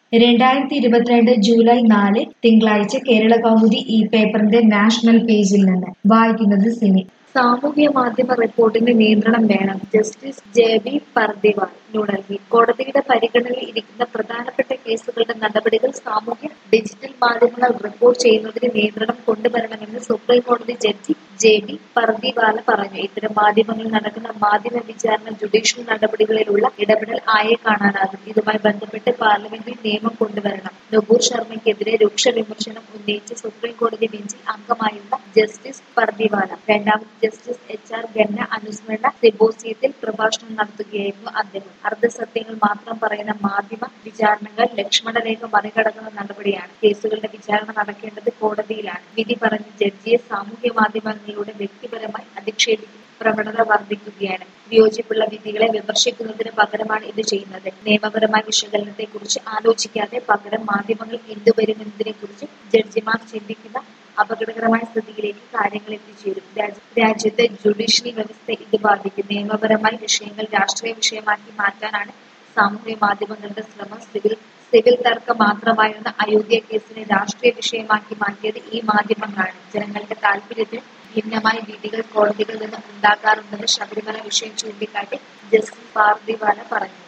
രണ്ടായിരത്തി ഇരുപത്തിരണ്ട് ജൂലൈ നാല് തിങ്കളാഴ്ച കേരള കൗമുദി ഈ പേപ്പറിന്റെ നാഷണൽ പേജിൽ നിന്ന് വായിക്കുന്നത് സിനി സാമൂഹ്യ മാധ്യമ റിപ്പോർട്ടിന് നിയന്ത്രണം വേണം justice J B Pardiwala New Delhi കോടതിയുടെ പരിഗണനയിൽ ഇരിക്കുന്ന പ്രധാനപ്പെട്ട കേസുകളുടെ നടപടികൾ സാമൂഹ്യ ഡിജിറ്റൽ മാധ്യമങ്ങൾ റിപ്പോർട്ട് ചെയ്യുന്നതിന് നിയന്ത്രണം കൊണ്ടുവരണമെന്ന് സുപ്രീം കോടതി ജഡ്ജി ജെ ബി പർദിവാല പറഞ്ഞു ഇത്തരം മാധ്യമങ്ങളിൽ നടക്കുന്ന മാധ്യമ വിചാരണ ജുഡീഷ്യൽ നടപടികളിലുള്ള ഇടപെടൽ ആയെ കാണാനാകും ഇതുമായി ബന്ധപ്പെട്ട് പാർലമെന്റിൽ നിയമം കൊണ്ടുവരണം നുപൂർ ശർമ്മയ്ക്കെതിരെ രൂക്ഷ വിമർശനം ഉന്നയിച്ച് സുപ്രീം കോടതി ബെഞ്ചിൽ അംഗമായിരുന്ന ജസ്റ്റിസ് പർദിവാല രണ്ടാമത് ജസ്റ്റിസ് എച്ച് ആർ ഗന്ന അനുസ്മരണ സിമ്പോസിയത്തിൽ പ്രഭാഷണം നടത്തുകയായിരുന്നു അദ്ദേഹം അർദ്ധസത്യങ്ങൾ മാത്രം പറയുന്ന മാധ്യമ വിചാരണകൾ ലക്ഷ്മണരേഖ മറികടക്കുന്ന നടപടിയാണ് കേസുകളുടെ വിചാരണ നടക്കേണ്ടത് കോടതിയിലാണ് വിധി പറഞ്ഞ ജഡ്ജിയെ സാമൂഹ്യ മാധ്യമങ്ങളിലൂടെ വ്യക്തിപരമായി അധിക്ഷേപിക്കുന്ന പ്രവണത വർദ്ധിക്കുകയാണ് വിയോജിപ്പുള്ള വിധികളെ വിമർശിക്കുന്നതിന് പകരമാണ് ഇത് ചെയ്യുന്നത് നിയമപരമായ വിശകലനത്തെ കുറിച്ച് ആലോചിക്കാതെ പകരം മാധ്യമങ്ങൾ എന്തുവരുമെന്നതിനെ കുറിച്ച് ജഡ്ജിമാർ ചിന്തിക്കുന്ന അപകടകരമായ സ്ഥിതിയിലേക്ക് കാര്യങ്ങൾ എത്തിച്ചേരും രാജ്യ- രാജ്യത്തെ ജുഡീഷ്യറി വ്യവസ്ഥ ഇത് ബാധിക്കും നിയമപരമായ വിഷയങ്ങൾ രാഷ്ട്രീയ വിഷയമാക്കി മാറ്റാനാണ് സാമൂഹ്യ മാധ്യമങ്ങളുടെ ശ്രമം സിവിൽ സിവിൽ തർക്കം മാത്രമായിരുന്ന അയോധ്യ കേസിനെ രാഷ്ട്രീയ വിഷയമാക്കി മാറ്റിയത് ഈ മാധ്യമങ്ങളാണ് ജനങ്ങളുടെ താല്പര്യത്തിന് ഭിന്നമായ വിധികൾ കോടതികളിൽ നിന്ന് ഉണ്ടാകാറുണ്ടെന്ന് ശബരിമല വിഷയം ചൂണ്ടിക്കാട്ടി ജസ്റ്റിസ് പാർദിവാല പറഞ്ഞു